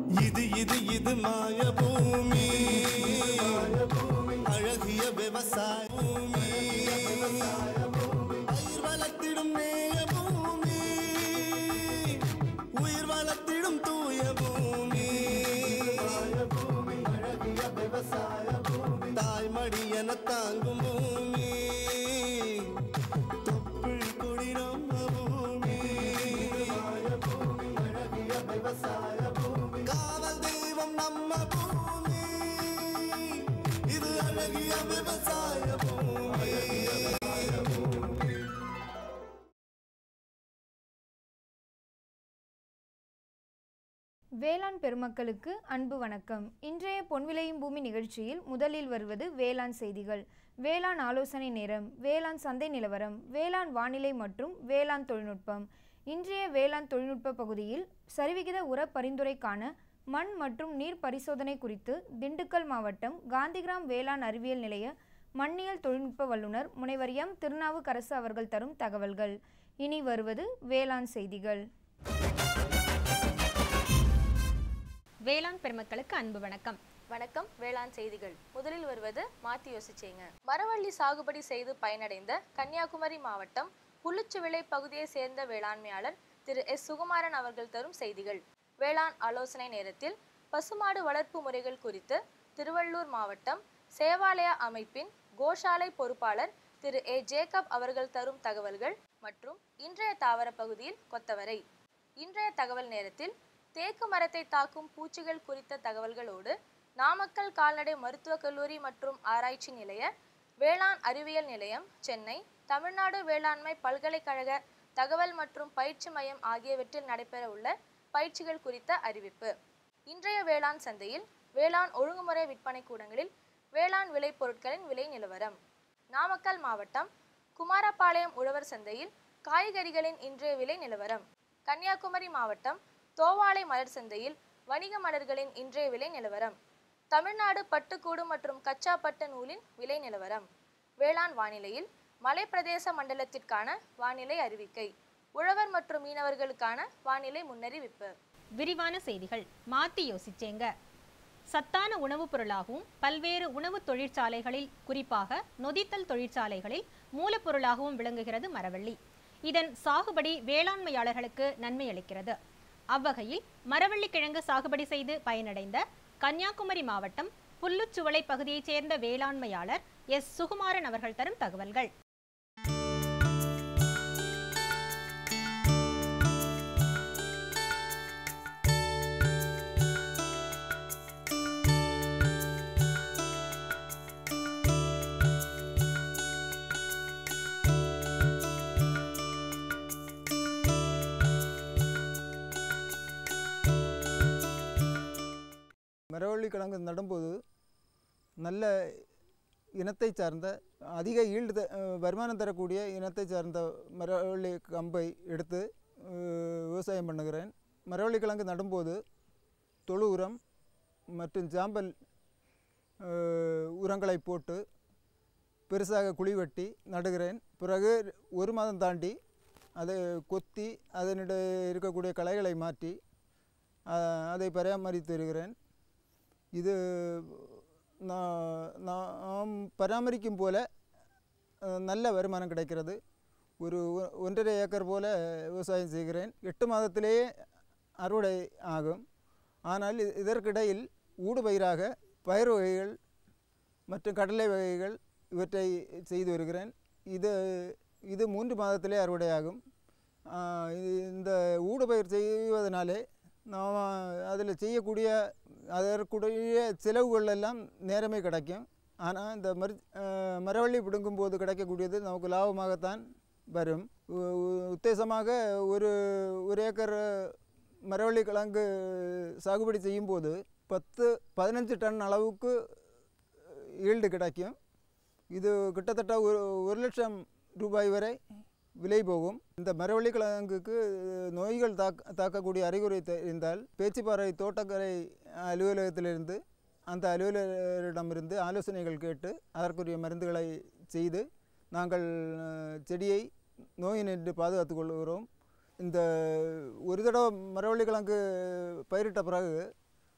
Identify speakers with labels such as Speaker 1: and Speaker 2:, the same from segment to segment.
Speaker 1: இது இது இது மாய பூமி அழகிய விவசாய பூமி பயிர் வளர்த்திடும் நேய பூமி உயிர் வளர்த்திடும் தூய பூமி அழகிய விவசாய பூமி தாய்மடி என தாங்கும் பூமி தொப்புள் கொடி நம்ம பூமி அழகிய விவசாய பூமி காவல் தெய்வம் நம்ம பூமி இது அழகிய விவசாய பூமி
Speaker 2: வேளாண் பெருமக்களுக்கு அன்பு வணக்கம் இன்றைய பொன்விளையும் பூமி நிகழ்ச்சியில் முதலில் வருவது வேளாண் செய்திகள் வேளாண் ஆலோசனை நேரம் வேளாண் சந்தை நிலவரம் வேளாண் வானிலை மற்றும் வேளாண் தொழில்நுட்பம் இன்றைய வேளாண் தொழில்நுட்ப பகுதியில் சரிவிகித உர பரிந்துரைக்கான மண் மற்றும் நீர் பரிசோதனை குறித்து திண்டுக்கல் மாவட்டம் காந்திகிராம் வேளாண் அறிவியல் நிலைய மண்ணியல் தொழில்நுட்ப வல்லுநர் முனைவர் எம் திருநாவுக்கரசு அவர்கள் தரும் தகவல்கள் இனி வருவது வேளாண் செய்திகள்
Speaker 3: வேளாண் பெருமக்களுக்கு அன்பு வணக்கம்
Speaker 4: வணக்கம் வேளாண் செய்திகள் முதலில் வருவது மாத்தி யோசிச்சேங்க மரவள்ளி சாகுபடி செய்து பயனடைந்த கன்னியாகுமரி மாவட்டம் புல்லுச்சுவிளை பகுதியை சேர்ந்த வேளாண்மையாளர் திரு எஸ் சுகுமாரன் அவர்கள் தரும் செய்திகள் வேளாண் ஆலோசனை நேரத்தில் பசுமாடு வளர்ப்பு முறைகள் குறித்து திருவள்ளூர் மாவட்டம் சேவாலய அமைப்பின் கோஷாலை பொறுப்பாளர் திரு ஏ ஜேக்கப் அவர்கள் தரும் தகவல்கள் மற்றும் இன்றைய தாவர பகுதியில் கொத்தவரை இன்றைய தகவல் நேரத்தில் தேக்கு மரத்தை தாக்கும் பூச்சிகள் குறித்த தகவல்களோடு நாமக்கல் கால்நடை மருத்துவக் கல்லூரி மற்றும் ஆராய்ச்சி நிலைய வேளாண் அறிவியல் நிலையம் சென்னை தமிழ்நாடு வேளாண்மை பல்கலைக்கழக தகவல் மற்றும் பயிற்சி மையம் ஆகியவற்றில் நடைபெற உள்ள பயிற்சிகள் குறித்த அறிவிப்பு இன்றைய வேளாண் சந்தையில் வேளாண் ஒழுங்குமுறை விற்பனை கூடங்களில் வேளாண் விளைபொருட்களின் விலை நிலவரம் நாமக்கல் மாவட்டம் குமாரபாளையம் உழவர் சந்தையில் காய்கறிகளின் இன்றைய விலை நிலவரம் கன்னியாகுமரி மாவட்டம் தோவாளை மலர் சந்தையில் வணிக மலர்களின் இன்றைய விலை நிலவரம் தமிழ்நாடு பட்டுக்கூடு மற்றும் கச்சா பட்டு நூலின் விலை நிலவரம் வேளாண் வானிலையில் மலைப்பிரதேச மண்டலத்திற்கான வானிலை அறிவிக்கை உழவர் மற்றும் மீனவர்களுக்கான வானிலை முன்னறிவிப்பு
Speaker 3: விரிவான செய்திகள் மாத்தி யோசிச்சேங்க சத்தான உணவுப் பொருளாகவும் பல்வேறு உணவு தொழிற்சாலைகளில் குறிப்பாக நொதித்தல் தொழிற்சாலைகளில் மூலப்பொருளாகவும் விளங்குகிறது மரவள்ளி இதன் சாகுபடி வேளாண்மையாளர்களுக்கு நன்மை அளிக்கிறது அவ்வகையில் மரவள்ளி கிழங்கு சாகுபடி செய்து பயனடைந்த கன்னியாகுமரி மாவட்டம் புல்லுச்சுவளை பகுதியைச் சேர்ந்த வேளாண்மையாளர் எஸ் சுகுமாரன் அவர்கள் தரும் தகவல்கள்
Speaker 5: மரவள்ளி கிழங்கு நடும்போது நல்ல இனத்தை சார்ந்த அதிக ஈல்டு த- அஹ் வருமானம் தரக்கூடிய இனத்தை சார்ந்த மரவள்ளி கம்பை எடுத்து அஹ், விவசாயம் பண்ணுகிறேன் மரவள்ளி கிழங்கு நடும்போது தொழு உரம் மற்றும் சாம்பல் அஹ், உரங்களை போட்டு பெருசாக குழி வெட்டி நடுகிறேன் பிறகு ஒரு மாதம் தாண்டி அதை கொத்தி அதனிட இருக்கக்கூடிய களைகளை மாற்றி அஹ், அதை பராமரித்து வருகிறேன் இது நான் நாம் பராமரிக்கும் போல அஹ், நல்ல வருமானம் கிடைக்கிறது ஒரு ஒ- ஒன்றரை ஏக்கர் போல விவசாயம் செய்கிறேன் எட்டு மாதத்திலேயே அறுவடை ஆகும் ஆனால் இ- இதற்கிடையில் ஊடுபயிராக பயிர் வகைகள் மற்றும் கடலை வகைகள் இவற்றை செய்து வருகிறேன் இது இது மூன்று மாதத்திலே அறுவடையாகும் ஆஹ் இது- இந்த ஊடுபயிர் செய்வதனாலே நாம் அதில் செய்யக்கூடிய அதற்குடைய செலவுகள் எல்லாம் நேரமே கிடைக்கும் ஆனால் இந்த மரு ஆஹ் மரவள்ளி பிடுங்கும் போது கிடைக்கக்கூடியது நமக்கு லாபமாகத்தான் வரும் உ- உ- உத்தேசமாக ஒரு ஒரு ஏக்கர் மரவள்ளி கிழங்கு சாகுபடி செய்யும்போது பத்து பதினஞ்சு டன் அளவுக்கு ஈல்டு கிடைக்கும் இது கிட்டத்தட்ட ஒரு ஒரு லட்சம் ரூபாய் வரை விலை போகும் இந்த மரவள்ளி கிழங்குக்கு நோய்கள் தாக்க தாக்கக்கூடிய அறிகுறி தெரிந்தால் பேச்சிப்பாறை தோட்டக்கரை அலுவலகத்திலிருந்து அந்த அலுவலரிடமிருந்து ஆலோசனைகள் கேட்டு அதற்குரிய மருந்துகளை செய்து நாங்கள் அஹ், செடியை நோயினின்று பாதுகாத்துக் கொள்கிறோம் இந்த ஒரு தடவை மரவள்ளி கிழங்கு பயிரிட்ட பிறகு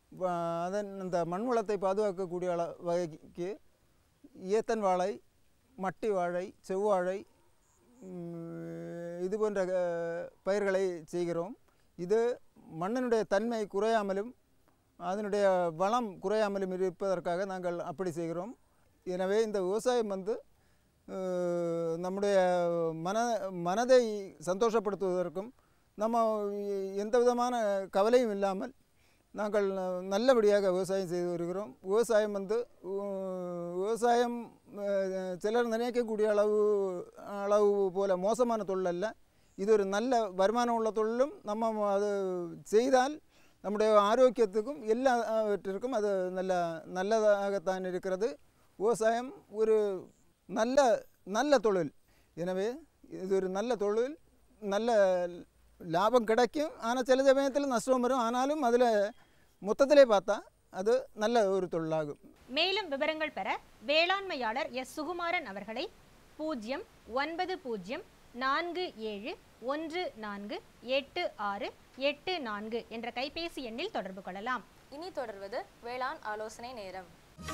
Speaker 5: வ- அதன் அந்த மண் வளத்தை பாதுகாக்கக்கூடிய அள வகைக்கு ஏத்தன் வாழை மட்டி வாழை செவ்வாழை ம், இது போன்ற அஹ், பயிர்களை செய்கிறோம் இது மண்ணினுடைய தன்மை குறையாமலும் அதனுடைய வளம் குறையாமலும் இருப்பதற்காக நாங்கள் அப்படி செய்கிறோம் எனவே இந்த விவசாயம் வந்து அஹ், நம்முடைய மன மனதை சந்தோஷப்படுத்துவதற்கும் நம்ம எந்த விதமான கவலையும் இல்லாமல் நாங்கள் நல்லபடியாக விவசாயம் செய்து வருகிறோம் விவசாயம் வந்து உ- விவசாயம் அஹ், சிலர் நினைக்கக்கூடிய அளவு அளவு போல மோசமான தொழில் அல்ல இது ஒரு நல்ல வருமானம் உள்ள தொழிலும் நம்ம அது செய்தால் நம்முடைய ஆரோக்கியத்துக்கும் எல்லாவற்றிற்கும் அது நல்ல நல்லதாகத்தான் இருக்கிறது விவசாயம் ஒரு நல்ல நல்ல தொழில் எனவே இது ஒரு நல்ல தொழில் நல்ல லாபம் கிடைக்கும் ஆனால் சில சமயத்தில் நஷ்டம் வரும் ஆனாலும் அதில் மொத்தத்திலே பார்த்தா அது நல்ல ஒரு தொழிலாகும்
Speaker 3: மேலும் விவரங்கள் பெற வேளாண்மையாளர் எஸ் சுகுமாரன் அவர்களை பூஜ்ஜியம் ஒன்பது பூஜ்ஜியம் நான்கு ஏழு ஒன்று நான்கு எட்டு ஆறு எட்டு நான்கு என்ற கைபேசி எண்ணில் தொடர்பு கொள்ளலாம்
Speaker 4: இனி தொடர்வது வேளாண் ஆலோசனை நேரம்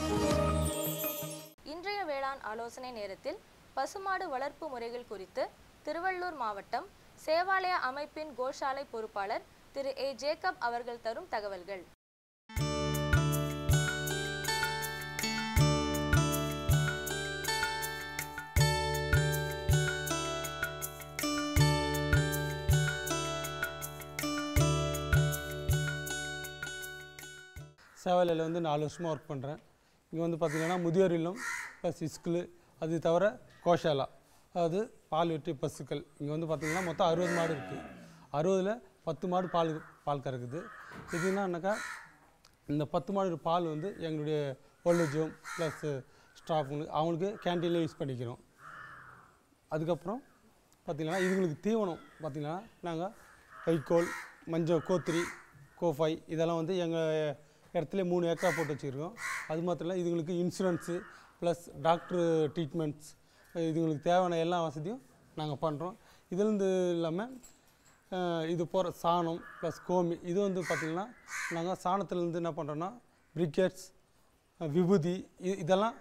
Speaker 4: இன்றைய வேளாண் ஆலோசனை நேரத்தில் பசுமாடு வளர்ப்பு முறைகள் குறித்து திருவள்ளூர் மாவட்டம் சேவாலய அமைப்பின் கோஷாலை பொறுப்பாளர் திரு ஏ ஜேக்கப் அவர்கள் தரும் தகவல்கள்
Speaker 6: சேவலையில் வந்து நாலு வருஷமாக ஒர்க் பண்ணுறேன் இங்கே வந்து பார்த்திங்கன்னா முதியோர் இல்லம் ப்ளஸ் ஸ்கூலு அது தவிர கோஷாலா அதாவது பால் வெட்டி பசுக்கள் இங்கே வந்து பார்த்திங்கன்னா மொத்தம் அறுபது மாடு இருக்குது அறுபதில் பத்து மாடு பால் பால் கறக்குது இது என்னன்னாக்கா இந்த பத்து மாடு பால் வந்து எங்களுடைய ஓல்டேஜ் ஹோம் ப்ளஸ் ஸ்டாஃபுங்களுக்கு அவங்களுக்கு கேன்டீனில் யூஸ் பண்ணிக்கிறோம் அதுக்கப்புறம் பார்த்திங்கன்னா இதுங்களுக்கு தீவனம் பார்த்திங்கன்னா நாங்கள் வைக்கோல் மஞ்சள் கோத்திரி கோஃபை இதெல்லாம் வந்து எங்கள் இடத்துல மூணு ஏக்கரா போட்டு வச்சுருக்கோம் அது மாத்திரம் இல்லை இதுங்களுக்கு இன்சூரன்ஸு ப்ளஸ் டாக்டர் ட்ரீட்மெண்ட்ஸ் இதுங்களுக்கு தேவையான எல்லா வசதியும் நாங்கள் பண்ணுறோம் இதுலேருந்து இல்லாமல் அஹ், இது போகிற சாணம் ப்ளஸ் கோமி இது வந்து பார்த்திங்கன்னா நாங்கள் சாணத்துலேருந்து என்ன பண்ணுறோன்னா பிரிக்கெட்ஸ் விபூதி இ- இதெல்லாம்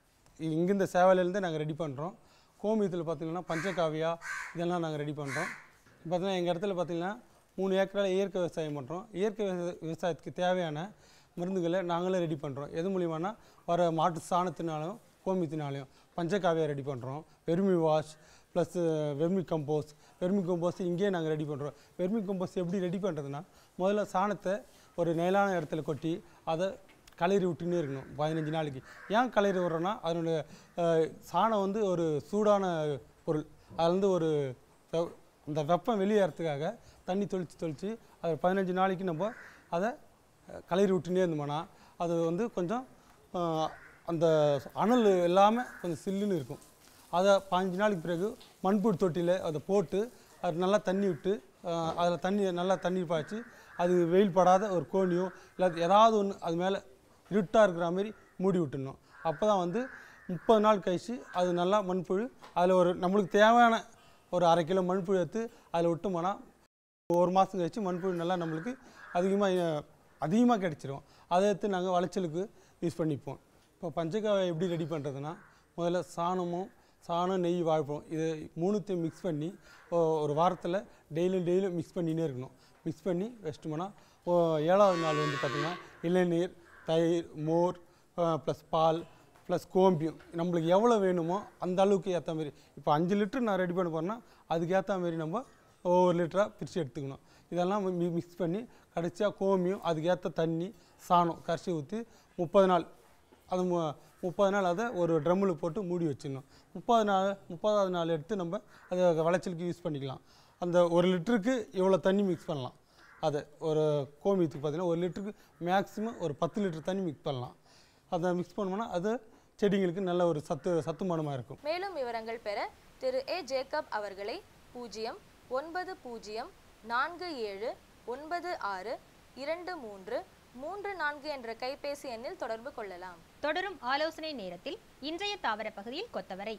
Speaker 6: இ- இங்கிருந்த சேவலையிலேருந்து நாங்கள் ரெடி பண்ணுறோம் கோமியத்தில் பார்த்தீங்கன்னா பஞ்சகாவியா இதெல்லாம் நாங்கள் ரெடி பண்ணுறோம் பார்த்தீங்கன்னா எங்கள் இடத்துல பார்த்தீங்கன்னா மூணு ஏக்கரில் இயற்கை விவசாயம் பண்ணுறோம் இயற்கை விவசா- விவசாயத்துக்கு தேவையான மருந்துகளை நாங்களே ரெடி பண்ணுறோம் எது மூலியமானா வர மாட்டு சாணத்தினாலும் கோமியத்தினாலையும் பஞ்சகாவியா ரெடி பண்ணுறோம் vermiwash plus vermicompost vermicompost இங்கேயே நாங்கள் ரெடி பண்ணுறோம் வெர்மி கம்போஸ்ட் எப்படி ரெடி பண்ணுறதுன்னா முதல்ல சாணத்தை ஒரு நிழலான இடத்துல கொட்டி அதை களரி விட்டுன்னே இருக்கணும் பதினஞ்சு நாளைக்கு ஏன் களரி விடுறோன்னா அதனுடைய அஹ், சாணம் வந்து ஒரு சூடான பொருள் அது வந்து ஒரு வெ- அந்த வெப்பம் வெளியேறதுக்காக தண்ணி தொளிச்சு தொளிச்சு அது பதினஞ்சு நாளைக்கு நம்ம அதை அஹ், களரி விட்டுனே இருந்தோம்னா அது வந்து கொஞ்சம் அஹ், அந்த அனல் இல்லாமல் கொஞ்சம் சில்லுன்னு இருக்கும் அதை பதினஞ்சு நாளைக்கு பிறகு மண்புழு தொட்டியில் அதை போட்டு அது நல்லா தண்ணி விட்டு அதில் தண்ணி நல்லா தண்ணி பாய்ச்சி அது வெயில் படாத ஒரு கோணியோ இல்லை ஏதாவது ஒன்று அது மேலே இருட்டாக இருக்கிற மாதிரி மூடி விட்டுடணும் அப்போ தான் வந்து முப்பது நாள் கழிச்சு அது நல்லா மண்புழு அதில் ஒரு நம்மளுக்கு தேவையான ஒரு அரை கிலோ மண்புழு எடுத்து அதில் விட்டோம்னா ஒரு மாதம் கழிச்சு மண்புழு நல்லா நம்மளுக்கு அதிகமாக அதிகமாக கிடச்சிரும் அதை எடுத்து நாங்கள் விளைச்சலுக்கு யூஸ் பண்ணிப்போம் இப்போ பஞ்சகாவை எப்படி ரெடி பண்ணுறதுன்னா முதல்ல சாணமும் சாணம் நெய் வாழைப்பழம் இது மூணுத்தையும் மிக்ஸ் பண்ணி ஒ- ஒரு வாரத்தில் டெய்லியும் டெய்லியும் மிக்ஸ் பண்ணினே இருக்கணும் மிக்ஸ் பண்ணி வச்சிட்டோம்னா ஓ ஏழாவது நாள் வந்து பார்த்திங்கன்னா இளநீர் தயிர் மோர் ப்ளஸ் பால் ப்ளஸ் கோம்பியம் நம்மளுக்கு எவ்வளோ வேணுமோ அந்த அளவுக்கு ஏற்ற மாதிரி இப்போ அஞ்சு லிட்டர் நான் ரெடி பண்ண போகிறேன்னா அதுக்கு ஏற்ற மாதிரி நம்ம ஒவ்வொரு லிட்டராக பிரித்து எடுத்துக்கணும் இதெல்லாம் மிக்ஸ் பண்ணி கடைசியாக கோமியம் அதுக்கு ஏற்ற தண்ணி சாணம் கரைச்சி ஊற்றி முப்பது நாள் அது மு- முப்பது நாள் அதை ஒரு ட்ரம்மில் போட்டு மூடி வச்சிடணும் முப்பது நாள் முப்பதாவது நாள் எடுத்து நம்ம அதை விளைச்சலுக்கு யூஸ் பண்ணிக்கலாம் அந்த ஒரு லிட்டருக்கு இவ்வளோ தண்ணி மிக்ஸ் பண்ணலாம் அதை ஒரு கோமியத்துக்கு பார்த்தீங்கன்னா ஒரு லிட்டருக்கு மேக்ஸிமம் ஒரு பத்து லிட்டர் தண்ணி மிக்ஸ் பண்ணலாம் அதை மிக்ஸ் பண்ணோம்னா அது செடிங்களுக்கு நல்ல ஒரு சத்து சத்துமானமாக இருக்கும்
Speaker 4: மேலும் விவரங்கள் பெற திரு ஏ ஜேக்கப் அவர்களை பூஜ்ஜியம் ஒன்பது பூஜ்ஜியம் நான்கு ஏழு ஒன்பது ஆறு இரண்டு மூன்று மூன்று நான்கு என்ற கைபேசி எண்ணில் தொடர்பு கொள்ளலாம்
Speaker 3: தொடரும் ஆலோசனை நேரத்தில் இன்றைய தாவர பகுதியில் கொத்தவரை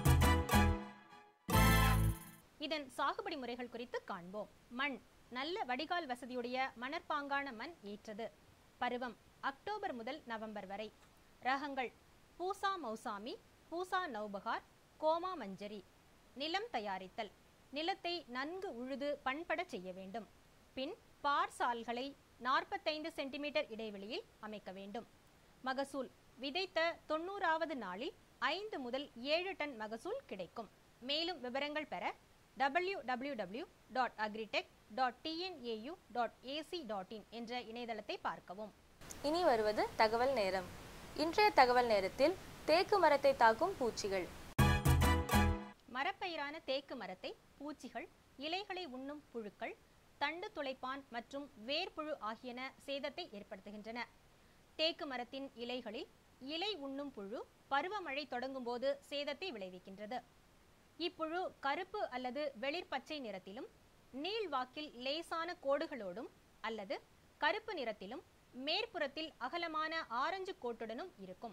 Speaker 3: இதன் சாகுபடி முறைகள் குறித்து காண்போம் மண் நல்ல வடிகால் வசதியுடைய மணற்பாங்கான மண் ஏற்றது பருவம் அக்டோபர் முதல் நவம்பர் வரை ரகங்கள் பூசா மௌசாமி பூசா நௌபகார் கோமா மஞ்சரி நிலம் தயாரித்தல் நிலத்தை நன்கு உழுது பண்படச் செய்ய வேண்டும் பின் பார் சால்களை நாற்பத்தைந்து சென்டிமீட்டர் இடைவெளியில் அமைக்க வேண்டும் மகசூல் விதைத்த தொண்ணூறாவது நாளில் ஐந்து முதல் ஏழு டன் மகசூல் கிடைக்கும் மேலும் விவரங்கள் பெற W W W dot agritech dot TNAU dot AC dot in என்ற இணையதளத்தை பார்க்கவும்
Speaker 4: இனி வருவது தகவல் நேரம் இன்றைய தகவல் நேரத்தில் தேக்கு மரத்தை தாக்கும் பூச்சிகள்
Speaker 3: மரப்பயிரான தேக்கு மரத்தை பூச்சிகள் இலைகளை உண்ணும் புழுக்கள் தண்டு துளைப்பான் மற்றும் வேர்ப்புழு ஆகியன சேதத்தை ஏற்படுத்துகின்றன தேக்கு மரத்தின் இலைகளில் இலை உண்ணும் புழு பருவமழை தொடங்கும் போது சேதத்தை விளைவிக்கின்றது இப்புழு கருப்பு அல்லது வெளிர் பச்சை நிறத்திலும் நீள்வாக்கில் லேசான கோடுகளோடும் அல்லது கருப்பு நிறத்திலும் மேற்புறத்தில் அகலமான ஆரஞ்சு கோட்டுடனும் இருக்கும்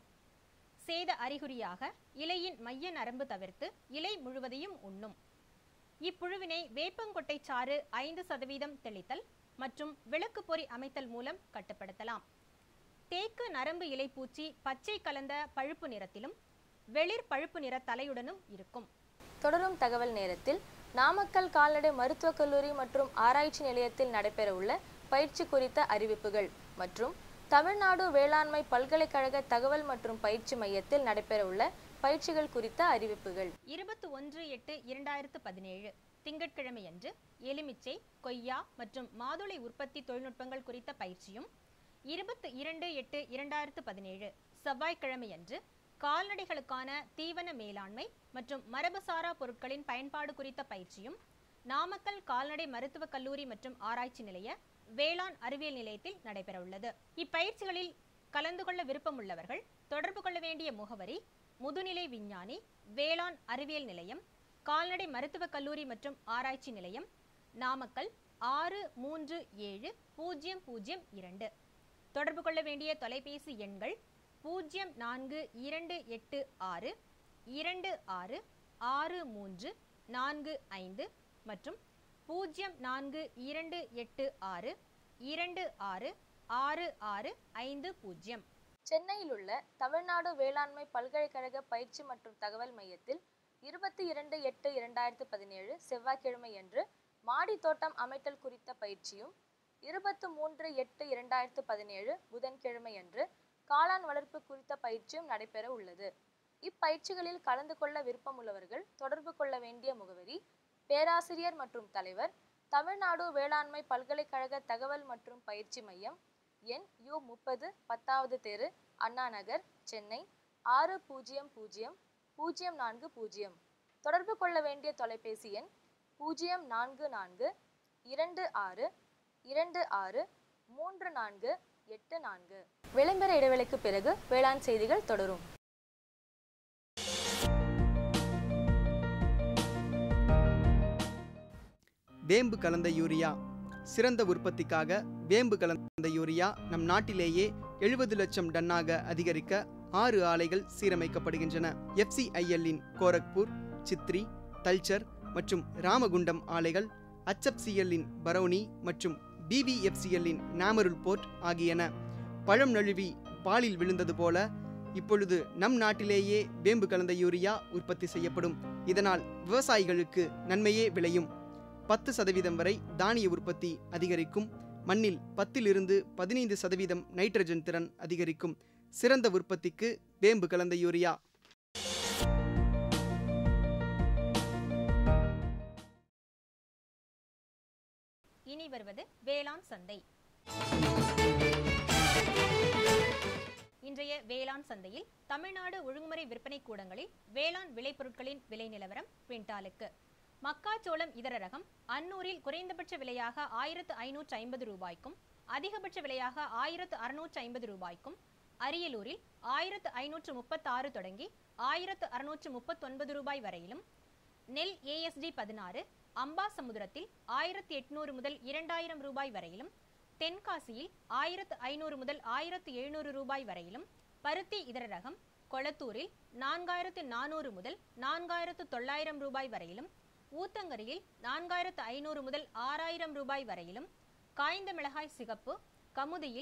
Speaker 3: சேத அறிகுறியாக இலையின் மைய நரம்பு தவிர்த்து இலை முழுவதையும் உண்ணும் இப்புழுவினை வேப்பங்கொட்டை சாறு ஐந்து சதவீதம் தெளித்தல் மற்றும் விளக்கு பொறி அமைத்தல் மூலம் கட்டுப்படுத்தலாம் தேக்கு நரம்பு இலைப்பூச்சி பச்சை கலந்த பழுப்பு நிறத்திலும் வெளிர் பழுப்பு நிற தலையுடனும் இருக்கும்
Speaker 4: தொடரும் தகவல் நேரத்தில் நாமக்கல் கால்நடை மருத்துவக் கல்லூரி மற்றும் ஆராய்ச்சி நிலையத்தில் நடைபெறவுள்ள பயிற்சி குறித்த அறிவிப்புகள் மற்றும் தமிழ்நாடு வேளாண்மை பல்கலைக்கழக தகவல் மற்றும் பயிற்சி மையத்தில் நடைபெறவுள்ள பயிற்சிகள் குறித்த அறிவிப்புகள்
Speaker 3: இருபத்தி ஒன்று எட்டு இரண்டாயிரத்து பதினேழு திங்கட்கிழமையன்று எலுமிச்சை கொய்யா மற்றும் மாதுளை உற்பத்தி தொழில்நுட்பங்கள் குறித்த பயிற்சியும் இருபத்தி இரண்டு எட்டு இரண்டாயிரத்து பதினேழு செவ்வாய்க்கிழமையன்று கால்நடைகளுக்கான தீவன மேலாண்மை மற்றும் மரபுசாரா பொருட்களின் பயன்பாடு குறித்த பயிற்சியும் நாமக்கல் கால்நடை மருத்துவக் கல்லூரி மற்றும் ஆராய்ச்சி நிலைய வேளாண் அறிவியல் நிலையத்தில் நடைபெறவுள்ளது இப்பயிற்சிகளில் கலந்து கொள்ள விருப்பமுள்ளவர்கள் தொடர்பு கொள்ள வேண்டிய முகவரி முதுநிலை விஞ்ஞானி வேளாண் அறிவியல் நிலையம் கால்நடை மருத்துவக் கல்லூரி மற்றும் ஆராய்ச்சி நிலையம் நாமக்கல் ஆறு மூன்று ஏழு பூஜ்ஜியம் பூஜ்ஜியம் இரண்டு தொடர்பு கொள்ள வேண்டிய தொலைபேசி எண்கள் பூஜ்ஜியம் நான்கு இரண்டு எட்டு ஆறு இரண்டு ஆறு ஆறு மூன்று நான்கு ஐந்து மற்றும் பூஜ்ஜியம் நான்கு இரண்டு எட்டு ஆறு இரண்டு ஆறு ஆறு ஆறு ஐந்து பூஜ்ஜியம்
Speaker 4: சென்னையில் உள்ள தமிழ்நாடு வேளாண்மை பல்கலைக்கழக பயிற்சி மற்றும் தகவல் மையத்தில் இருபத்தி இரண்டு எட்டு இரண்டாயிரத்து பதினேழு செவ்வாய்க்கிழமையன்று மாடி தோட்டம் அமைத்தல் குறித்த பயிற்சியும் இருபத்து மூன்று எட்டு இரண்டாயிரத்து பதினேழு புதன்கிழமையன்று காளான் வளர்ப்பு குறித்த பயிற்சியும் நடைபெற உள்ளது இப்பயிற்சிகளில் கலந்து கொள்ள விருப்பமுள்ளவர்கள் தொடர்பு கொள்ள வேண்டிய முகவரி பேராசிரியர் மற்றும் தலைவர் தமிழ்நாடு வேளாண்மை பல்கலைக்கழக தகவல் மற்றும் பயிற்சி மையம் எண் யு முப்பது பத்தாவது தெரு அண்ணா நகர் சென்னை ஆறு பூஜ்ஜியம் பூஜ்ஜியம் பூஜ்ஜியம் நான்கு பூஜ்ஜியம் தொடர்பு கொள்ள வேண்டிய தொலைபேசி எண் பூஜ்ஜியம் நான்கு நான்கு இரண்டு ஆறு இரண்டு ஆறு மூன்று நான்கு எட்டு நான்கு விளம்பர இடைவேளைக்கு பிறகு வேளாண் செய்திகள் தொடரும்
Speaker 7: வேம்பு கலந்த யூரியா சிறந்த உற்பத்திக்காக வேம்பு கலந்த யூரியா நம் நாட்டிலேயே எழுபது லட்சம் டன்னாக அதிகரிக்க ஆறு ஆலைகள் சீரமைக்கப்படுகின்றன எஃப்சிஐஎல்லின் கோரக்பூர் சித்ரி தல்ச்சர் மற்றும் ராமகுண்டம் ஆலைகள் HFCL-இன் பரௌனி மற்றும் பிவிஎஃப்சிஎல்லின் நாமருல் போர்ட் ஆகியன பழம் நழுவி பாலில் விழுந்தது போல இப்பொழுது நம் நாட்டிலேயே வேம்பு கலந்த யூரியா உற்பத்தி செய்யப்படும் இதனால் விவசாயிகளுக்கு நன்மையே விளையும் பத்து சதவீதம் வரை தானிய உற்பத்தி அதிகரிக்கும் மண்ணில் பத்திலிருந்து பதினைந்து சதவீதம் நைட்ரஜன் திறன் அதிகரிக்கும் சிறந்த உற்பத்திக்கு வேம்பு கலந்த யூரியா
Speaker 3: இனி வருவது வேளாண் சந்தை இன்றைய வேளாண் சந்தையில் தமிழ்நாடு ஒழுங்குமுறை விற்பனை கூடங்களில் வேளாண் விளைபொருட்களின் விலை நிலவரம் குவிண்டாலுக்கு மக்காச்சோளம் இதர ரகம் அன்னூரில் குறைந்தபட்ச விலையாக ஆயிரத்து ஐநூற்று ஐம்பது ரூபாய்க்கும் அதிகபட்ச விலையாக ஆயிரத்து அறுநூற்று ஐம்பது ரூபாய்க்கும் அரியலூரில் ஆயிரத்து ஐநூற்று முப்பத்தாறு தொடங்கி ஆயிரத்து அறுநூற்று முப்பத்தொன்பது ரூபாய் வரையிலும் நெல் ஏஎஸ்டி பதினாறு அம்பாசமுத்திரத்தில் ஆயிரத்தி எட்நூறு முதல் இரண்டாயிரம் ரூபாய் வரையிலும் தென்காசியில் ஆயிரத்து ஐநூறு முதல் ஆயிரத்து எழுநூறு ரூபாய் வரையிலும் பருத்தி இதர ரகம் கொளத்தூரில் நான்காயிரத்து நானூறு முதல் நான்காயிரத்து தொள்ளாயிரம் ரூபாய் வரையிலும் ஊத்தங்கரையில் நான்காயிரத்து ஐநூறு முதல் ஆறாயிரம் ரூபாய் வரையிலும் காய்ந்த மிளகாய் சிகப்பு கமுதியில்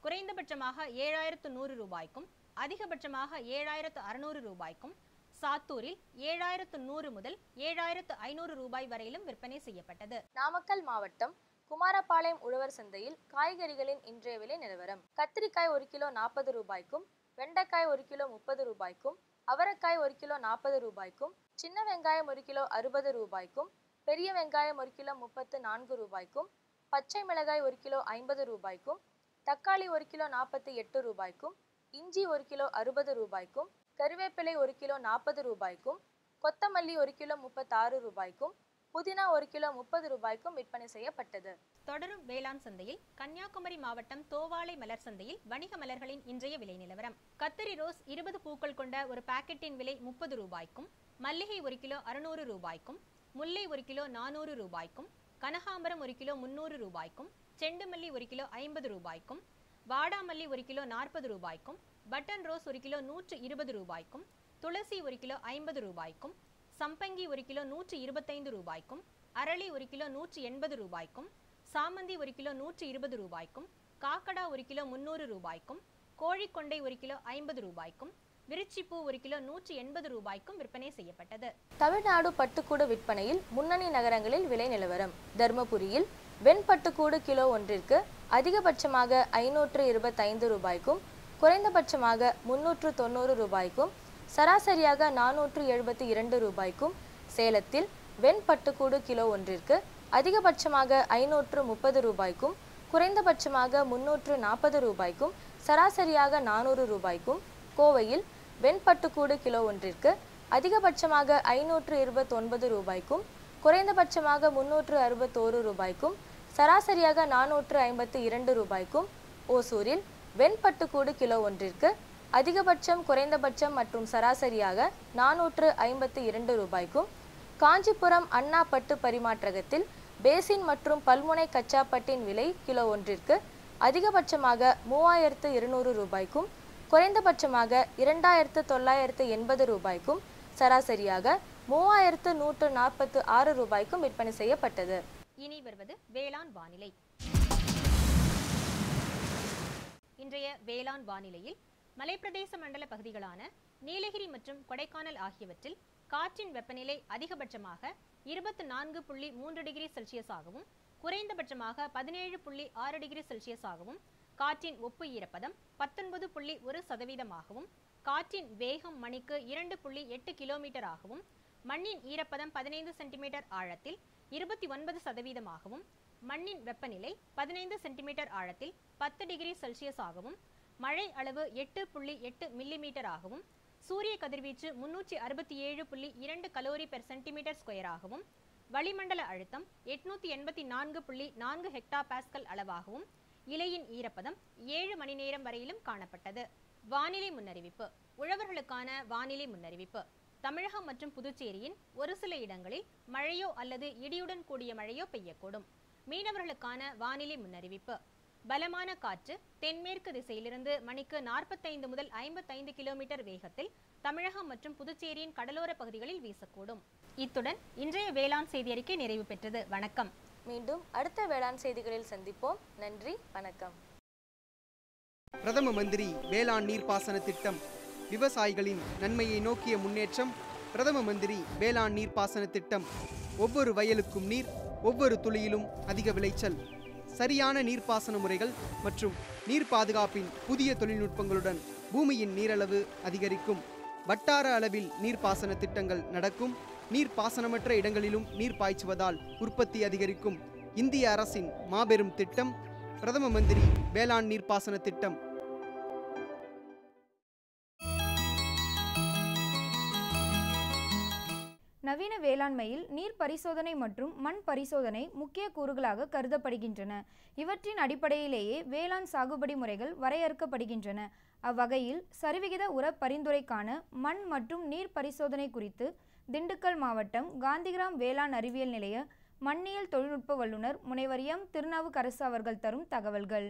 Speaker 3: குறைந்தபட்சமாக ஏழாயிரத்து நூறு ரூபாய்க்கும் அதிகபட்சமாக ஏழாயிரத்து அறுநூறு ரூபாய்க்கும் சாத்தூரில் ஏழாயிரத்து நூறு முதல் ஏழாயிரத்து ஐநூறு ரூபாய் வரையிலும் விற்பனை செய்யப்பட்டது
Speaker 4: நாமக்கல் மாவட்டம் குமாரபாளையம் உழவர் சந்தையில் காய்கறிகளின் இன்றைய விலை நிலவரம் கத்திரிக்காய் ஒரு கிலோ நாற்பது ரூபாய்க்கும் வெண்டைக்காய் ஒரு கிலோ முப்பது ரூபாய்க்கும் அவரைக்காய் ஒரு கிலோ நாற்பது ரூபாய்க்கும் சின்ன வெங்காயம் ஒரு கிலோ அறுபது ரூபாய்க்கும் பெரிய வெங்காயம் ஒரு கிலோ முப்பத்து நான்கு ரூபாய்க்கும் பச்சை மிளகாய் ஒரு கிலோ ஐம்பது ரூபாய்க்கும் தக்காளி ஒரு கிலோ நாற்பத்தி எட்டு ரூபாய்க்கும் இஞ்சி ஒரு கிலோ அறுபது ரூபாய்க்கும் கருவேப்பிலை ஒரு கிலோ நாற்பது ரூபாய்க்கும் கொத்தமல்லி ஒரு கிலோ முப்பத்தாறு ரூபாய்க்கும் புதினா ஒரு கிலோ முப்பது ரூபாய்க்கும் விற்பனை செய்யப்பட்டது
Speaker 3: தொடரும் வேளாண் சந்தையில் கன்னியாகுமரி மாவட்டம் தோவாளை மலர் சந்தையில் வணிக மலர்களின் இன்றைய விலை நிலவரம் கத்தரி ரோஸ் இருபது பூக்கள் கொண்ட ஒரு பாக்கெட்டின் விலை முப்பது ரூபாய்க்கும் மல்லிகை ஒரு கிலோ அறுநூறு ரூபாய்க்கும் முல்லை ஒரு கிலோ நானூறு ரூபாய்க்கும் கனகாம்பரம் ஒரு கிலோ முன்னூறு ரூபாய்க்கும் செண்டுமல்லி ஒரு கிலோ ஐம்பது ரூபாய்க்கும் வாடாமல்லி ஒரு கிலோ நாற்பது ரூபாய்க்கும் பட்டன் ரோஸ் ஒரு கிலோ நூற்று இருபது ரூபாய்க்கும் துளசி ஒரு கிலோ ஐம்பது ரூபாய்க்கும் சம்பங்கி ஒரு கிலோ நூற்று இருபத்தைந்து ரூபாய்க்கும் அரளி ஒரு கிலோ நூற்று எண்பது ரூபாய்க்கும் சாமந்தி ஒரு கிலோ நூற்று இருபது ரூபாய்க்கும் காக்கடா ஒரு கிலோ முன்னூறு ரூபாய்க்கும் கோழிக்கொண்டை ஒரு கிலோ ஐம்பது ரூபாய்க்கும் விருச்சிப்பூ ஒரு கிலோ நூற்று எண்பது ரூபாய்க்கும் விற்பனை செய்யப்பட்டது
Speaker 4: தமிழ்நாடு பட்டுக்கூடு விற்பனையில் முன்னணி நகரங்களில் விலை நிலவரம் தர்மபுரியில் வெண்பட்டுக்கூடு கிலோ ஒன்றிற்கு அதிகபட்சமாக ஐநூற்று இருபத்தைந்து ரூபாய்க்கும் குறைந்தபட்சமாக முன்னூற்று தொண்ணூறு ரூபாய்க்கும் சராசரியாக நானூற்று எழுபத்தி இரண்டு ரூபாய்க்கும் சேலத்தில் வெண்பட்டுக்கூடு கிலோ ஒன்றிற்கு அதிகபட்சமாக ஐநூற்று முப்பது ரூபாய்க்கும் குறைந்தபட்சமாக முன்னூற்று நாற்பது ரூபாய்க்கும் சராசரியாக நானூறு ரூபாய்க்கும் கோவையில் வெண்பட்டுக்கூடு கிலோ ஒன்றிற்கு அதிகபட்சமாக ஐநூற்று இருபத்தொன்பது ரூபாய்க்கும் குறைந்தபட்சமாக முன்னூற்று அறுபத்தோரு ரூபாய்க்கும் சராசரியாக நானூற்று ஐம்பத்தி இரண்டு ரூபாய்க்கும் ஓசூரில் வெண்பட்டுக்கூடு கிலோ ஒன்றிற்கு அதிகபட்சம் குறைந்தபட்சம் மற்றும் சராசரியாக நானூற்று ஐம்பத்தி இரண்டு ரூபாய்க்கும் காஞ்சிபுரம் அண்ணா பட்டு பரிமாற்றகத்தில் பேசின் மற்றும் பல்முனை கச்சா பட்டின் விலை கிலோ ஒன்றிற்கு அதிகபட்சமாக மூவாயிரத்து இருநூறு ரூபாய்க்கும் குறைந்தபட்சமாக இரண்டாயிரத்து தொள்ளாயிரத்து எண்பது ரூபாய்க்கும் சராசரியாக மூவாயிரத்து நூற்று நாற்பத்து ஆறு ரூபாய்க்கும் விற்பனை செய்யப்பட்டது
Speaker 3: இனி வருவது வேளாண் வானிலை இன்றைய வேளாண் வானிலையில் மலைப்பிரதேச மண்டல பகுதிகளான நீலகிரி மற்றும் கொடைக்கானல் ஆகியவற்றில் காற்றின் வெப்பநிலை அதிகபட்சமாக இருபத்தி நான்கு புள்ளி மூன்று டிகிரி செல்சியஸாகவும் குறைந்தபட்சமாக பதினேழு புள்ளி ஆறு டிகிரி செல்சியஸாகவும் காற்றின் ஒப்பு ஈரப்பதம் பத்தொன்பது புள்ளி ஒரு சதவீதமாகவும் காற்றின் வேகம் மணிக்கு இரண்டு புள்ளி எட்டு கிலோமீட்டராகவும் மண்ணின் ஈரப்பதம் பதினைந்து சென்டிமீட்டர் ஆழத்தில் இருபத்தி ஒன்பது சதவீதமாகவும் மண்ணின் வெப்பநிலை பதினைந்து சென்டிமீட்டர் ஆழத்தில் பத்து டிகிரி செல்சியஸ் ஆகவும் மழை அளவு எட்டு புள்ளி எட்டு மில்லிமீட்டர் ஆகவும் சூரிய கதிர்வீச்சு முன்னூற்றி அறுபத்தி ஏழு புள்ளி இரண்டு கலோரி பெர் சென்டிமீட்டர் ஸ்கொயராகவும் வளிமண்டல அழுத்தம் எட்நூத்தி எண்பத்தி நான்கு புள்ளி நான்கு ஹெக்டா பாஸ்கல் அளவாகவும் இலையின் ஈரப்பதம் ஏழு மணி நேரம் வரையிலும் காணப்பட்டது வானிலை முன்னறிவிப்பு உழவர்களுக்கான வானிலை முன்னறிவிப்பு தமிழகம் மற்றும் புதுச்சேரியின் ஒரு சில இடங்களில் மழையோ அல்லது இடியுடன் கூடிய மழையோ பெய்யக்கூடும் மீனவர்களுக்கான வானிலை முன்னறிவிப்பு பலமான காற்று தென்மேற்கு திசையிலிருந்து மணிக்கு நாற்பத்தைந்து முதல் ஐம்பத்தைந்து கிலோமீட்டர் வேகத்தில் தமிழகம் மற்றும் புதுச்சேரியின் கடலோர பகுதிகளில் வீசக்கூடும் இத்துடன் இன்றைய வேளாண் செய்தி அறிக்கை நிறைவு பெற்றது வணக்கம்
Speaker 4: மீண்டும் அடுத்த வேளாண் செய்திகளில் சந்திப்போம் நன்றி வணக்கம்
Speaker 7: பிரதம மந்திரி வேளாண் நீர்ப்பாசன திட்டம் விவசாயிகளின் நன்மையை நோக்கிய முன்னேற்றம் பிரதம மந்திரி வேளாண் நீர்ப்பாசன திட்டம் ஒவ்வொரு வயலுக்கும் நீர் ஒவ்வொரு துளியிலும் அதிக விளைச்சல் சரியான நீர்ப்பாசன முறைகள் மற்றும் நீர் பாதுகாப்பின் புதிய தொழில்நுட்பங்களுடன் பூமியின் நீரளவு அதிகரிக்கும் வட்டார அளவில் நீர்ப்பாசன திட்டங்கள் நடக்கும் நீர்ப்பாசனமற்ற இடங்களிலும் நீர் பாய்ச்சுவதால் உற்பத்தி அதிகரிக்கும் இந்திய அரசின் மாபெரும் திட்டம் பிரதம மந்திரி வேளாண் நீர்ப்பாசன திட்டம்
Speaker 2: நவீன வேளாண்மையில் நீர் பரிசோதனை மற்றும் மண் பரிசோதனை முக்கிய கூறுகளாக கருதப்படுகின்றன இவற்றின் அடிப்படையிலேயே வேளாண் சாகுபடி முறைகள் வரையறுக்கப்படுகின்றன அவ்வகையில் சரிவிகித உர பரிந்துரைக்கான மண் மற்றும் நீர் பரிசோதனை குறித்து திண்டுக்கல் மாவட்டம் காந்திகிராம் வேளாண் அறிவியல் நிலைய மண்ணியல் தொழில்நுட்ப வல்லுநர் முனைவர் எம் திருநாவுக்கரசு அவர்கள் தரும் தகவல்கள்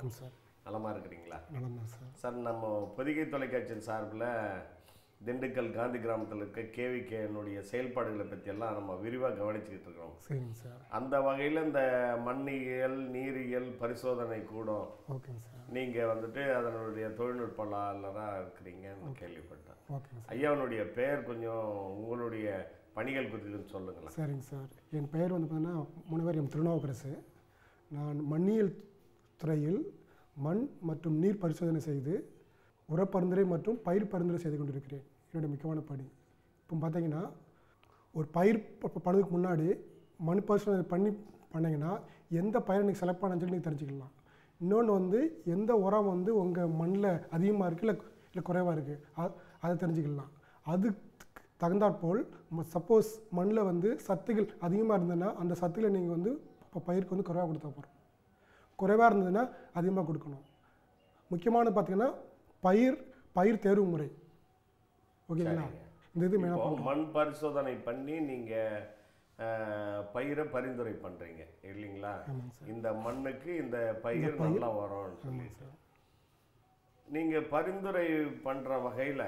Speaker 8: இருக்கும் சார்
Speaker 9: நலமாக இருக்கிறீங்களா
Speaker 8: நலம்தான் சார்
Speaker 9: சார் நம்ம பொதிகை தொலைக்காட்சியின் சார்பில் திண்டுக்கல் காந்தி கிராமத்தில் இருக்க கேவிகேனுடைய செயல்பாடுகளை பற்றியெல்லாம் நம்ம விரிவாக கவனிச்சுக்கிட்டு இருக்கிறோம்
Speaker 8: சரிங்க சார்
Speaker 9: அந்த வகையில் இந்த மண்ணியல் நீரியல் பரிசோதனை கூடம்
Speaker 8: ஓகேங்க சார்
Speaker 9: நீங்கள் வந்துட்டு அதனுடைய தொழில்நுட்பலாளராக இருக்கிறீங்கன்னு கேள்விப்பட்டேன்
Speaker 8: ஓகேங்க சார்
Speaker 9: ஐயாவனுடைய பெயர் கொஞ்சம் உங்களுடைய பணிகள் குறித்து கொஞ்சம் சொல்லுங்களேன்
Speaker 8: சரிங்க சார் என் பெயர் வந்து பார்த்தீங்கன்னா முனைவர் எம் திருநாவுக்கரசு நான் மண்ணியல் துறையில் மண் மற்றும் நீர் பரிசோதனை செய்து உரப்பரிந்துரை மற்றும் பயிர் பரிந்துரை செய்து கொண்டிருக்கிறேன் என்னுடைய முக்கியமான பணி இப்போ பார்த்தீங்கன்னா ஒரு பயிர் ப- ப- பண்ணதுக்கு முன்னாடி மண் பரிசோதனை பண்ணி பண்ணீங்கன்னா எந்த பயிரை நீங்கள் செலக்ட் பண்ணணும்னு சொல்லி நீங்கள் தெரிஞ்சுக்கலாம் இன்னொன்று வந்து எந்த உரம் வந்து உங்கள் மண்ணில் அதிகமாக இருக்குது இல்லை இல்லை குறைவாக இருக்குது அதை தெரிஞ்சுக்கலாம் அது தகுந்தாற்போல் சப்போஸ் மண்ணில் வந்து சத்துகள் அதிகமாக இருந்ததுன்னா அந்த சத்துக்களை நீங்கள் வந்து இப்போ பயிருக்கு வந்து குறைவாக கொடுத்தா போகிறோம் குறைவாக இருந்ததுன்னா அதிகமாக கொடுக்கணும் முக்கியமானது பார்த்தீங்கன்னா பயிர் பயிர் தேர்வு முறை ஓகேங்களா
Speaker 9: சரிங்க.
Speaker 8: இந்த இது
Speaker 9: இப்போ
Speaker 8: மெயினாக
Speaker 9: மண் பரிசோதனை பண்ணி நீங்கள் பயிரை பரிந்துரை பண்ணுறீங்க இல்லைங்களா
Speaker 8: ஆமாங்க சார்
Speaker 9: இந்த மண்ணுக்கு இந்த பயிர்
Speaker 8: பயிர்
Speaker 9: நல்லா வரும்னு சொல்லி
Speaker 8: ஆமாங்க சார்
Speaker 9: நீங்கள் பரிந்துரை பண்ணுற வகையில்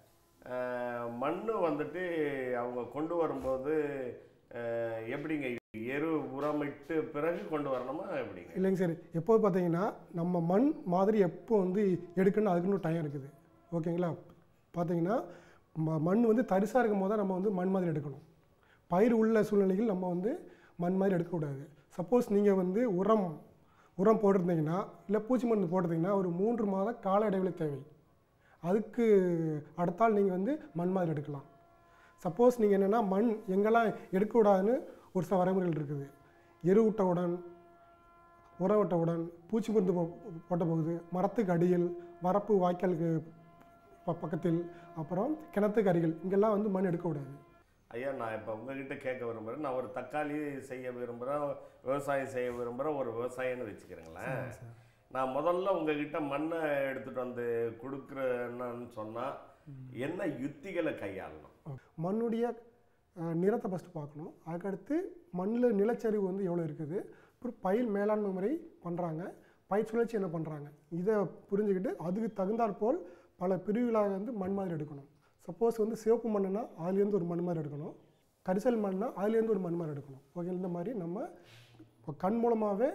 Speaker 9: மண் வந்துட்டு அவங்க கொண்டு வரும்போது அஹ், எப்படிங்க எரு உரமிட்டு பிறகு கொண்டு வரணுமா எப்படிங்க
Speaker 8: இல்லைங்க சார் எப்போது பார்த்தீங்கன்னா நம்ம மண் மாதிரி எப்போ வந்து எடுக்கணும் அதுக்குன்னு டைம் இருக்குது ஓகேங்களா பார்த்தீங்கன்னா ம- மண் வந்து தரிசாக இருக்கும் போது தான் நம்ம வந்து மண் மாதிரி எடுக்கணும் பயிர் உள்ள சூழ்நிலையில் நம்ம வந்து மண் மாதிரி எடுக்கக்கூடாது சப்போஸ் நீங்கள் வந்து உரம் உரம் போட்டிருந்தீங்கன்னா இல்லை பூச்சி மருந்து போட்டிருந்தீங்கன்னா ஒரு மூன்று மாத கால இடைவெளி தேவை அதுக்கு அடுத்தால் நீங்கள் வந்து மண் மாதிரி எடுக்கலாம் சப்போஸ் நீங்கள் என்னென்னா மண் எங்கெல்லாம் எடுக்கக்கூடாதுன்னு ஒரு சில வரைமுறைகள் இருக்குது எருவுட்டவுடன் உரம் விட்டவுடன் பூச்சி மருந்து போ- போட்ட போகுது மரத்துக்கு அடியில் வரப்பு வாய்க்காலுக்கு ப பக்கத்தில் அப்புறம் கிணத்துக்கு அருகில் இங்கெல்லாம் வந்து மண் எடுக்கக்கூடாது
Speaker 9: ஐயா நான் இப்போ உங்ககிட்ட கேட்க விரும்புகிறேன் நான் ஒரு தக்காளி செய்ய விரும்புகிறேன் விவசாயம் செய்ய விரும்புகிறேன் ஒரு விவசாயம்னு வச்சுக்கிறேங்களேன் நான் முதல்ல உங்ககிட்ட மண்ணை எடுத்துகிட்டு வந்து கொடுக்குறேன்னு சொன்னால் என்ன யுத்திகளை கையாளணும்
Speaker 8: மண்ணுடைய அஹ், நிறத்தை ஃபஸ்ட்டு பார்க்கணும் அதுக்கடுத்து மண்ணில் நிலச்சரிவு வந்து எவ்வளோ இருக்குது அப்புறம் பயிர் மேலாண்மை முறை பண்ணுறாங்க பயிர் சுழற்சி என்ன பண்ணுறாங்க இதை புரிஞ்சுக்கிட்டு அதுக்கு தகுந்தாற்போல் பல பிரிவுகளாக வந்து மண் மாதிரி எடுக்கணும் சப்போஸ் வந்து சிவப்பு மண்ணுனா அதுலேருந்து ஒரு மண் மாதிரி எடுக்கணும் கரிசல் மண்ணுனா அதுலேருந்து ஒரு மண் மாதிரி எடுக்கணும் ஓகே இந்த மாதிரி நம்ம இப்போ கண் மூலமாகவே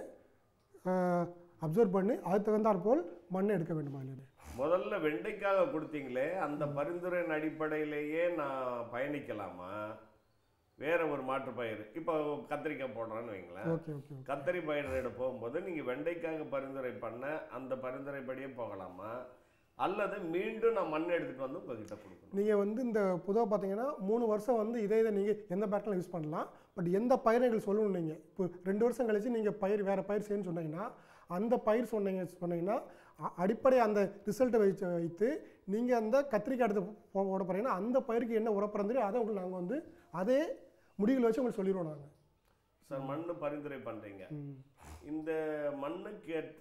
Speaker 8: அப்சர்வ் பண்ணி அதுக்கு தகுந்தாற்போல் மண்ணை எடுக்க வேண்டும் அதுலேருந்து
Speaker 9: முதல்ல வெண்டைக்காக கொடுத்தீங்களே அந்த பரிந்துரையின் அடிப்படையிலேயே நான் பயணிக்கலாமா வேற ஒரு மாற்று பயிர் இப்போ கத்திரிக்காய் போடுறேன்னு வைங்களேன்
Speaker 8: ஓகே ஓகே ஓகே
Speaker 9: கத்தரி பயிரிட போகும்போது நீங்கள் வெண்டைக்காக பரிந்துரை பண்ண அந்த பரிந்துரைப்படியே போகலாமா அல்லது மீண்டும் நான் மண் எடுத்துகிட்டு வந்து உங்ககிட்ட கொடுக்கணும்
Speaker 8: நீங்கள் வந்து இந்த பொதுவாக பார்த்தீங்கன்னா மூணு வருஷம் வந்து இதே இதை நீங்கள் எந்த பேட்டர்னில் யூஸ் பண்ணலாம் பட் எந்த பயிர்கள் சொல்லணும் நீங்கள் இப்போ ரெண்டு வருஷம் கழிச்சு நீங்கள் பயிர் வேறு பயிர் செய்யணும்னு சொன்னீங்கன்னா அந்த பயிர் சொன்னீங்க சொன்னீங்கன்னா அ- அடிப்படை அந்த ரிசல்ட்டை வைத்து வைத்து நீங்கள் அந்த கத்திரிக்காய் எடுத்து போ- போட போகிறீங்கன்னா அந்த பயிருக்கு என்ன உரப்பிறந்துரு அதை உங்களுக்கு நாங்கள் வந்து அதே முடிவில் வச்சு உங்களுக்கு சொல்லிடுவோம் நாங்கள்
Speaker 9: சார் மண் பரிந்துரை பண்ணுறீங்க இந்த மண்ணுக்கு ஏற்ற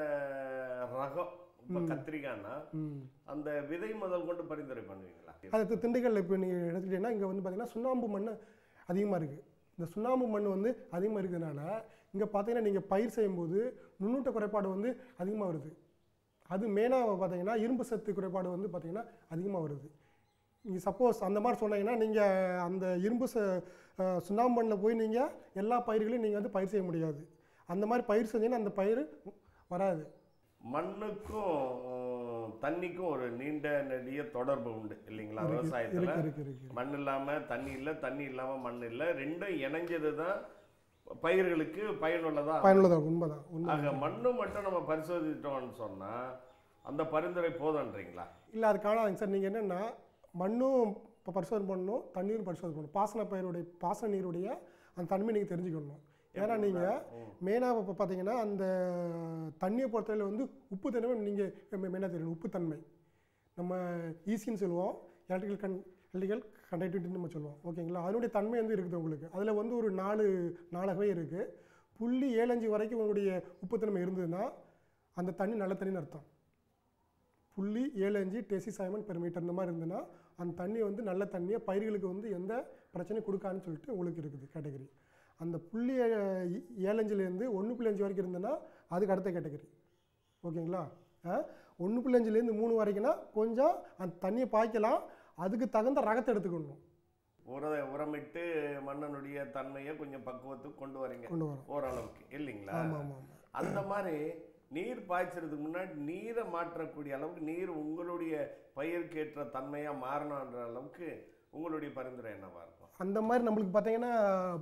Speaker 9: ரகம் இப்போ கத்திரிக்காய்னா
Speaker 8: ம்
Speaker 9: அந்த விதை முதல் கொண்டு பரிந்துரை பண்ணுவீங்களா
Speaker 8: அது திண்டுக்கல்ல இப்போ நீங்கள் எடுத்துக்கிட்டீங்கன்னா இங்கே வந்து பார்த்தீங்கன்னா சுண்ணாம்பு மண் அதிகமாக இருக்குது இந்த சுண்ணாம்பு மண் வந்து அதிகமாக இருக்கிறதுனால இங்கே பார்த்தீங்கன்னா நீங்கள் பயிர் செய்யும்போது நுண்ணூட்ட குறைபாடு வந்து அதிகமாக வருது அது மெயினாக பார்த்தீங்கன்னா இரும்பு சத்து குறைபாடு வந்து பார்த்தீங்கன்னா அதிகமாக வருது நீங்கள் சப்போஸ் அந்த மாதிரி சொன்னீங்கன்னா நீங்கள் அந்த இரும்பு ச அஹ், சுண்ணாம்பு மண்ணில் போய் நீங்கள் எல்லா பயிர்களையும் நீங்கள் வந்து பயிர் செய்ய முடியாது அந்த மாதிரி பயிர் செஞ்சீங்கன்னா அந்த பயிர் வராது
Speaker 9: மண்ணுக்கும் உம், தண்ணிக்கும் ஒரு நீண்ட நெடிய தொடர்பு உண்டு இல்லைங்களா விவசாயத்தில்
Speaker 8: இருக்கு இருக்கு இருக்கு
Speaker 9: மண் இல்லாமல் தண்ணி இல்லை தண்ணி இல்லாமல் மண் இல்லை ரெண்டும் இணைஞ்சது தான் பயிர்களுக்கு பயனுள்ளதா
Speaker 8: பயனுள்ளதாக உண்மைதான் உண்மை
Speaker 9: ஆக மண்ணு மட்டும் நம்ம பரிசோதித்தோம்னு சொன்னால் அந்த பரிந்துரை போதுன்றீங்களா
Speaker 8: இல்லை அது காணாதுங்க சார் நீங்கள் என்னென்னா மண்ணும் இப்போ பரிசோதனை பண்ணணும் தண்ணீரும் பரிசோதனை பண்ணணும் பாசன பயிருடைய பாசன நீருடைய அந்த தன்மை நீங்கள் தெரிஞ்சுக்கணும் ஏன்னா நீங்கள் மெயினாக இப்போ பார்த்தீங்கன்னா அந்த தண்ணியை பொறுத்தவரையில் வந்து உப்பு தன்மை நீங்கள் மெயினாக தெரியணும் உப்புத்தன்மை நம்ம ஈசின்னு சொல்லுவோம் எலக்ட்ரிக்கல் கன் எலக்ட்ரிக்கல் கண்டக்டிவிட்டின்னு நம்ம சொல்லுவோம் ஓகேங்களா அதனுடைய தன்மை வந்து இருக்குது உங்களுக்கு அதில் வந்து ஒரு நாலு நாலகவே இருக்குது புள்ளி ஏழஞ்சு வரைக்கும் உங்களுடைய உப்புத்தன்மை இருந்ததுன்னா அந்த தண்ணி நல்ல தண்ணின்னு அர்த்தம் புள்ளி ஏழு அஞ்சு டெசி சைமன் பெர் மீட்டர் இந்த மாதிரி இருந்ததுன்னா அந்த தண்ணி வந்து நல்ல தண்ணியை பயிர்களுக்கு வந்து எந்த பிரச்சனையும் கொடுக்கான்னு சொல்லிட்டு உங்களுக்கு இருக்குது கேட்டகரி அந்த புள்ளி ஏ- ஏழஞ்சுலேருந்து ஒன்று புள்ளி அஞ்சு வரைக்கும் இருந்ததுன்னா அதுக்கு அடுத்த கேட்டகரி ஓகேங்களா ஒன்று புள்ளி அஞ்சுலேருந்து மூணு வரைக்கும்னா கொஞ்சம் அந்த தண்ணியை பாய்க்கலாம் அதுக்கு தகுந்த ரகத்தை எடுத்துக்கணும்
Speaker 9: உர உரமிட்டு மண்ணனுடைய தன்மையை கொஞ்சம் பக்குவத்துக்கு கொண்டு வரீங்க
Speaker 8: கொண்டு வரோம்
Speaker 9: ஓரளவுக்கு இல்லைங்களா
Speaker 8: ஆமாம் ஆமாம் ஆமாம்
Speaker 9: அந்த மாதிரி நீர் பாய்ச்சறதுக்கு முன்னாடி நீரை மாற்றக்கூடிய அளவுக்கு நீர் உங்களுடைய பயிருக்கு ஏற்ற தன்மையா மாறணுன்ற அளவுக்கு உங்களுடைய பரிந்துரை என்னவா இருக்கும்
Speaker 8: அந்த மாதிரி நம்மளுக்கு பார்த்தீங்கன்னா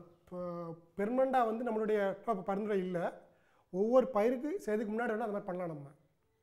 Speaker 8: பெர்மனண்டாக வந்து நம்மளுடைய ப- பரிந்துரை இல்லை ஒவ்வொரு பயிருக்கு செய்யறதுக்கு முன்னாடி வேணால் அந்த மாதிரி பண்ணலாம் நம்ம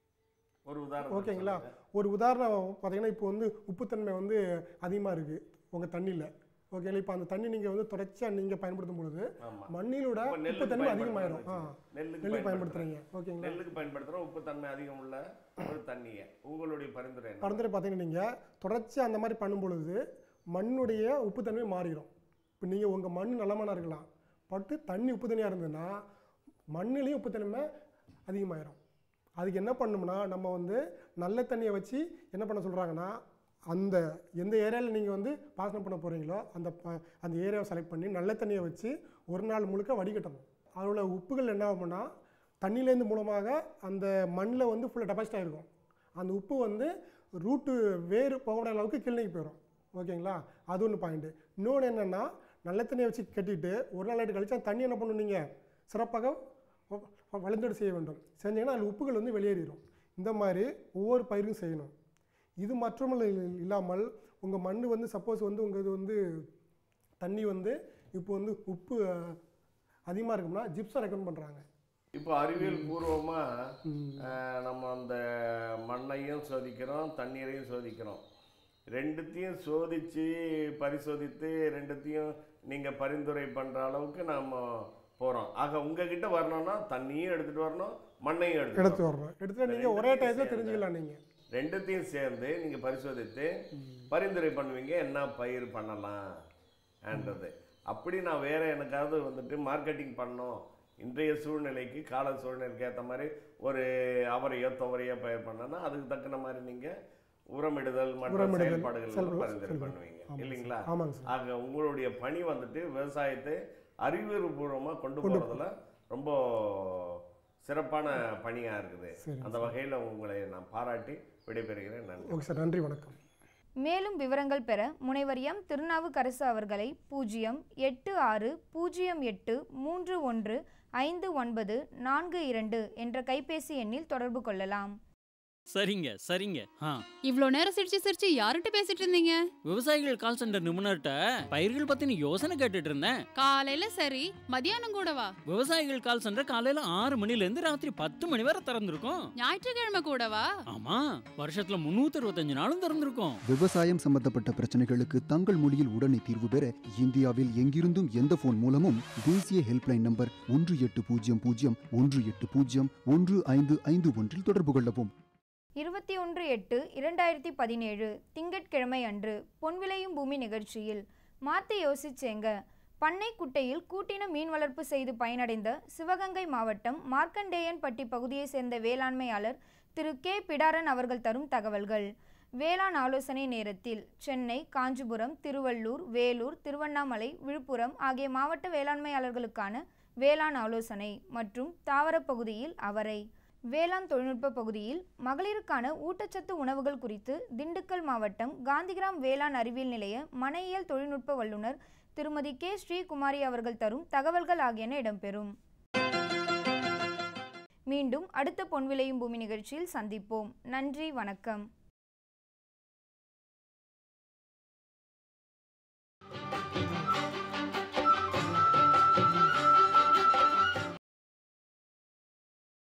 Speaker 9: ஒரு உதாரணம்
Speaker 8: ஓகேங்களா ஒரு உதாரணம் பார்த்தீங்கன்னா இப்போ வந்து உப்புத்தன்மை வந்து அதிகமாக இருக்குது உங்கள் தண்ணியில் ஓகேங்களா இப்போ அந்த தண்ணி நீங்கள் வந்து தொடர்ச்சியாக நீங்கள் பயன்படுத்தும் பொழுது
Speaker 9: ஆமா
Speaker 8: மண்ணிலோட
Speaker 9: இப்ப நெல்லுக்கு
Speaker 8: உப்புத்தன்மை அதிகமாயிரும் ஆ
Speaker 9: பயன்படுத்துறோம் நெல்லுக்கு
Speaker 8: நெல்லுக்கு
Speaker 9: பயன்படுத்துறீங்க
Speaker 8: பயன்படுத்துறீங்க ஓகேங்களா
Speaker 9: நெல்லுக்கு பயன்படுத்துறோம் உப்பு தன்மை அதிகம் உள்ள ஒரு தண்ணியை உங்களுடைய பரிந்துரை என்ன
Speaker 8: பரிந்துரை பார்த்தீங்கன்னா நீங்கள் தொடர்ச்சியாக அந்த மாதிரி பண்ணும் பொழுது மண்ணுடைய உப்புத்தன்மை மாறிடும் இப்போ நீங்கள் உங்கள் மண் நல்லமான இருக்கலாம் பட்டு தண்ணி உப்பு தண்ணியாக இருந்ததுன்னா மண்ணுலேயும் உப்புத்தன்மை அதிகமாயிரும் அதுக்கு என்ன பண்ணணும்னா நம்ம வந்து நல்ல தண்ணியை வச்சு என்ன பண்ண சொல்கிறாங்கன்னா அந்த எந்த ஏரியாவில் நீங்கள் வந்து பாசனம் பண்ண போகிறீங்களோ அந்த ப- அந்த ஏரியாவை செலக்ட் பண்ணி நல்ல தண்ணியை வச்சு ஒரு நாள் முழுக்க வடிகட்டணும் அதோட உப்புகள் என்ன ஆகும்னா தண்ணியிலேருந்து மூலமாக அந்த மண்ணில் வந்து ஃபுல்லாக டெபாசிட் ஆகிருக்கும் அந்த உப்பு வந்து ரூட்டு வேறு போகிற அளவுக்கு கிளினிக்கு போயிடும் ஓகேங்களா அது ஒன்று பாயிண்ட்டு இன்னொன்று என்னென்னா நல்ல தண்ணியை வச்சு கட்டிட்டு ஒரு நாள் ஆயிட்டு கழிச்சு அந்த தண்ணி என்ன பண்ணணும் நீங்கள் சிறப்பாக வ- வ- வழிந்தோடு செய்ய வேண்டும் செஞ்சீங்கன்னா அதில் உப்புகள் வந்து வெளியேறிடும் இந்த மாதிரி ஒவ்வொரு பயிருக்கும் செய்யணும் இது மற்றும் இல்லாமல் உங்கள் மண் வந்து சப்போஸ் வந்து உங்கள் இது வந்து தண்ணி வந்து இப்போ வந்து உப்பு அதிகமாக இருக்கும்னா ஜிப்ஸை ரெக்கமெண்ட் பண்ணுறாங்க
Speaker 9: இப்போ அறிவியல் பூர்வமா அஹ், நம்ம அந்த மண்ணையும் சோதிக்கிறோம் தண்ணீரையும் சோதிக்கிறோம் ரெண்டுத்தையும் சோதிச்சு பரிசோதித்து ரெண்டுத்தையும் நீங்க பரிந்துரை பண்ற அளவுக்கு நாம போறோம் ஆக உங்ககிட்ட வரணும்னா தண்ணியும் எடுத்துட்டு வரணும் மண்ணையும் எடுத்துட்டு
Speaker 8: எடுத்து வரணும் எடுத்துகிட்டு நீங்கள் ஒரே டயத்தில் தெரிஞ்சுக்கலாம் நீங்கள்
Speaker 9: ரெண்டுத்தையும் சேர்ந்து நீங்க பரிசோதித்து பரிந்துரை பண்ணுவீங்க என்ன பயிர் பண்ணலாம்ன்றது அப்படி நான் வேற எனக்காவது வந்துட்டு மார்க்கெட்டிங் பண்ணோம் இன்றைய சூழ்நிலைக்கு கால சூழ்நிலைக்கு ஏற்ற மாதிரி ஒரு அவரையோ துவரையோ பயிர் பண்ணனா அதுக்கு தக்கன மாதிரி நீங்க உரமிடுதல் மற்ற
Speaker 8: உரமிடுதல்,
Speaker 9: செயல்பாடுகள்
Speaker 8: செல்வ-
Speaker 9: பரிந்துரை
Speaker 8: செல்வ-
Speaker 9: பண்ணுவீங்க
Speaker 8: ஆமாம்
Speaker 9: இல்லைங்களா
Speaker 8: சார். ஆமாங்க சார்
Speaker 9: ஆக உங்களுடைய பணி வந்துட்டு விவசாயத்தை அறிவியல்பூர்வமா கொண்டு
Speaker 8: கொண்டு
Speaker 9: போறதுல ரொம்ப சிறப்பான பணியா இருக்குது
Speaker 8: சரி
Speaker 9: அந்த வகையில் உங்களை நான் பாராட்டி விடைபெறுகிறேன் நன்றி
Speaker 8: ஓகே சார் நன்றி வணக்கம்
Speaker 2: மேலும் விவரங்கள் பெற முனைவர் எம் திருநாவுக்கரசு அவர்களை பூஜ்ஜியம் எட்டு ஆறு பூஜ்ஜியம் எட்டு மூன்று ஒன்று ஐந்து ஒன்பது நான்கு இரண்டு என்ற கைபேசி எண்ணில் தொடர்பு கொள்ளலாம்
Speaker 10: சரிங்க சரிங்க ஆ
Speaker 11: இவ்ளோ நேரம் சிரிச்சு சிரிச்சு யார்கிட்ட பேசிட்டு இருந்தீங்க
Speaker 10: விவசாயிகள் கால் சென்டர் நிபுணர்கிட்ட பயிர்கள் பத்தின யோசனை கேட்டுட்டு இருந்தேன்
Speaker 11: காலையில சரி மதியானம் கூடவா
Speaker 10: விவசாயிகள் கால் சென்டர் காலையில ஆறு மணில இருந்து ராத்திரி பத்து மணி வரை திறந்திருக்கும்
Speaker 11: ஞாயிற்றுக்கிழமை கூடவா
Speaker 10: ஆமா வருஷத்துல முன்னூத்தி அறுபத்தஞ்சு நாளும் திறந்திருக்கும்
Speaker 12: விவசாயம் சம்பந்தப்பட்ட பிரச்சனைகளுக்கு தங்கள் மொழியில் உடனே தீர்வு பெற இந்தியாவில் எங்கிருந்தும் எந்த போன் மூலமும் தேசிய ஹெல்ப்லைன் நம்பர் ஒன்று எட்டு பூஜ்ஜியம் பூஜ்ஜியம் ஒன்று எட்டு பூஜ்ஜியம் ஒன்று ஐந்து ஐந்து ஒன்றில் தொடர்பு கொள்ளவும்
Speaker 2: இருபத்தி ஒன்று எட்டு இரண்டாயிரத்தி பதினேழு திங்கட்கிழமை அன்று பொன்விளையும் பூமி நிகழ்ச்சியில் மாற்றி யோசிச்சேங்க பண்ணை குட்டையில் கூட்டின மீன் வளர்ப்பு செய்து பயனடைந்த சிவகங்கை மாவட்டம் மார்க்கண்டேயன்பட்டி பகுதியைச் சேர்ந்த வேளாண்மையாளர் திரு கே பிடாரன் அவர்கள் தரும் தகவல்கள் வேளாண் ஆலோசனை நேரத்தில் சென்னை காஞ்சிபுரம் திருவள்ளூர் வேலூர் திருவண்ணாமலை விழுப்புரம் ஆகிய மாவட்ட வேளாண்மையாளர்களுக்கான வேளாண் ஆலோசனை மற்றும் தாவரப் பகுதியில் அவரை வேளாண் தொழில்நுட்ப பகுதியில் மகளிருக்கான ஊட்டச்சத்து உணவுகள் குறித்து திண்டுக்கல் மாவட்டம் காந்திகிராம் வேளாண் அறிவியல் நிலைய மனையியல் தொழில்நுட்ப வல்லுநர் திருமதி கே ஸ்ரீகுமாரி அவர்கள் தரும் தகவல்கள் ஆகியன இடம்பெறும் மீண்டும் அடுத்த பொன்விளையும் பூமி நிகழ்ச்சியில் சந்திப்போம் நன்றி வணக்கம்